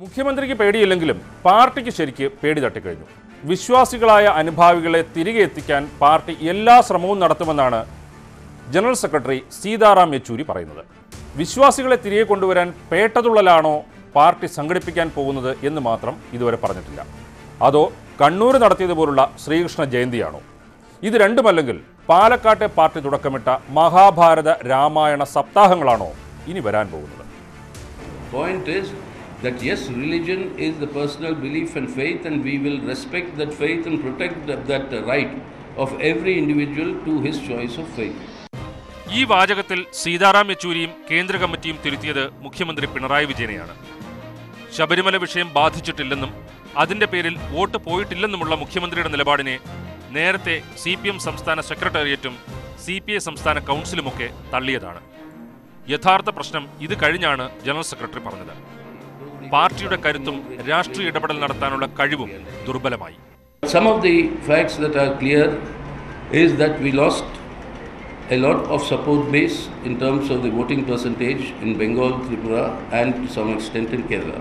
മുഖ്യമന്ത്രിക്ക് പേടിയില്ലെങ്കിലും പാർട്ടിക്ക് ശരിക്ക് പേടി തട്ടിക്കഴിഞ്ഞു വിശ്വാസികളായ അനുഭാവികളെ തിരികെ എത്തിക്കാൻ പാർട്ടി എല്ലാ ശ്രമവും നടത്തുമെന്നാണ് ജനറൽ സെക്രട്ടറി സീതാറാം യെച്ചൂരി പറയുന്നത് വിശ്വാസികളെ തിരികെ കൊണ്ടുവരാൻ പേട്ടതുള്ളലാണോ പാർട്ടി സംഘടിപ്പിക്കാൻ പോകുന്നത് എന്ന് മാത്രം ഇതുവരെ പറഞ്ഞിട്ടില്ല അതോ കണ്ണൂർ നടത്തിയതുപോലുള്ള ശ്രീകൃഷ്ണ ജയന്തിയാണോ ഇത് രണ്ടുമല്ലെങ്കിൽ പാലക്കാട്ടെ പാർട്ടി തുടക്കമിട്ട മഹാഭാരത രാമായണ സപ്താഹങ്ങളാണോ ഇനി വരാൻ പോകുന്നത് Point is that yes, religion is the personal belief and faith, and we will respect that faith and protect that, that right of every individual to his choice of faith. ഈ വാചകത്തിൽ സീതാറാം യെച്ചൂരിയും കേന്ദ്ര കമ്മിറ്റിയും തിരുത്തിയത് മുഖ്യമന്ത്രി പിണറായി വിജയനെയാണ് ശബരിമല വിഷയം ബാധിച്ചിട്ടില്ലെന്നും അതിന്റെ പേരിൽ വോട്ട് പോയിട്ടില്ലെന്നുമുള്ള മുഖ്യമന്ത്രിയുടെ നിലപാടിനെ നേരത്തെ സി പി എം സംസ്ഥാന സെക്രട്ടേറിയറ്റും സി പി ഐ സംസ്ഥാന കൗൺസിലുമൊക്കെ തള്ളിയതാണ് യഥാർത്ഥ പ്രശ്നം ഇത് കഴിഞ്ഞാണ് ജനറൽ സെക്രട്ടറി പറഞ്ഞത് പാർട്ടിയുടെ കരുത്തും രാഷ്ട്രീയ ഇടപെടൽ നടത്താനുള്ള കഴിവും ദുർബലമായി Some of the facts that are clear is that we lost a lot of support base in terms of the voting percentage in Bengal, Tripura, and to some extent in Kerala.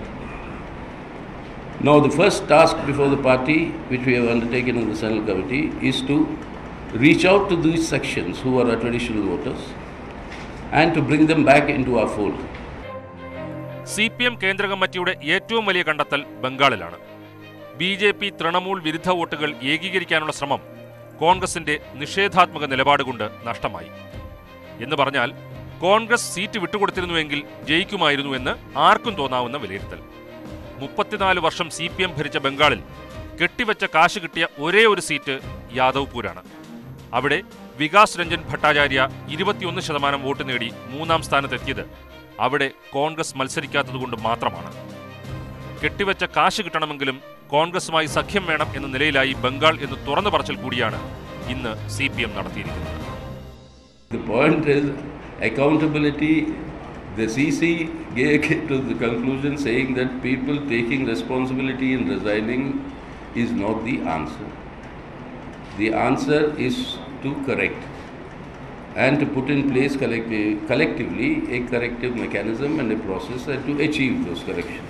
Now, the first task before the party, which we have undertaken in the Central Committee, is to reach out to these sections who are our traditional voters and to bring them back into our fold. C P M കേന്ദ്ര കമ്മിറ്റിയുടെ ഏറ്റവും വലിയ കണ്ടെത്തൽ ബംഗാളിലാണ് B J P Trinamool വിരുദ്ധ വോട്ടുകൾ ഏകീകരിക്കാനുള്ള ശ്രമം കോൺഗ്രസിന്റെ നിഷേധാത്മക നിലപാട് കൊണ്ട് നഷ്ടമായി എന്ന് പറഞ്ഞാൽ കോൺഗ്രസ് സീറ്റ് വിട്ടുകൊടുത്തിരുന്നുവെങ്കിൽ ജയിക്കുമായിരുന്നു എന്ന് ആർക്കും തോന്നാവുന്ന വിലയിരുത്തൽ മുപ്പത്തിനാല് വർഷം സി പി എം ഭരിച്ച ബംഗാളിൽ കെട്ടിവെച്ച കാശ് കിട്ടിയ ഒരേ ഒരു സീറ്റ് യാദവ്പൂരാണ് അവിടെ വികാസ് രഞ്ജൻ ഭട്ടാചാര്യ ഇരുപത്തിയൊന്ന് ശതമാനം വോട്ട് നേടി മൂന്നാം സ്ഥാനത്തെത്തിയത് അവിടെ കോൺഗ്രസ് മത്സരിക്കാത്തതുകൊണ്ട് മാത്രമാണ് കെട്ടിവെച്ച കാശ് കിട്ടണമെങ്കിലും കോൺഗ്രസുമായി സഖ്യം വേണം എന്ന നിലയിലായി ബംഗാൾ എന്ന് തുറന്നു പറച്ചിൽ കൂടിയാണ് ഇന്ന് സി പി എം നടത്തിയിരിക്കുന്നത് The point is accountability. The CC gave to the conclusion saying that people taking responsibility and resigning is not the answer. The answer is to correct and to put in place collective, collectively a corrective mechanism and a process and to achieve those corrections.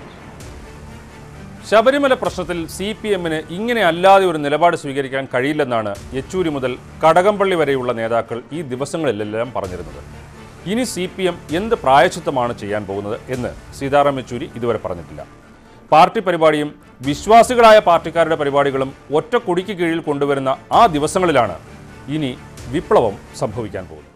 Sabarimala പ്രശ്നത്തിൽ C P എമ്മിന് ഇങ്ങനെ അല്ലാതെ ഒരു നിലപാട് സ്വീകരിക്കാൻ കഴിയില്ലെന്നാണ് യെച്ചൂരി മുതൽ കടകംപള്ളി വരെയുള്ള നേതാക്കൾ ഈ ദിവസങ്ങളിലെല്ലാം പറഞ്ഞിരുന്നത് ഇനി സി പി എം എന്ത് പ്രായച്ചിത്തമാണ് ചെയ്യാൻ പോകുന്നത് എന്ന് സീതാറാം യെച്ചൂരി ഇതുവരെ പറഞ്ഞിട്ടില്ല പാർട്ടി പരിപാടിയും വിശ്വാസികളായ പാർട്ടിക്കാരുടെ പരിപാടികളും ഒറ്റ കൊടിക്ക് കീഴിൽ കൊണ്ടുവരുന്ന ആ ദിവസങ്ങളിലാണ് ഇനി വിപ്ലവം സംഭവിക്കാൻ പോകുന്നത്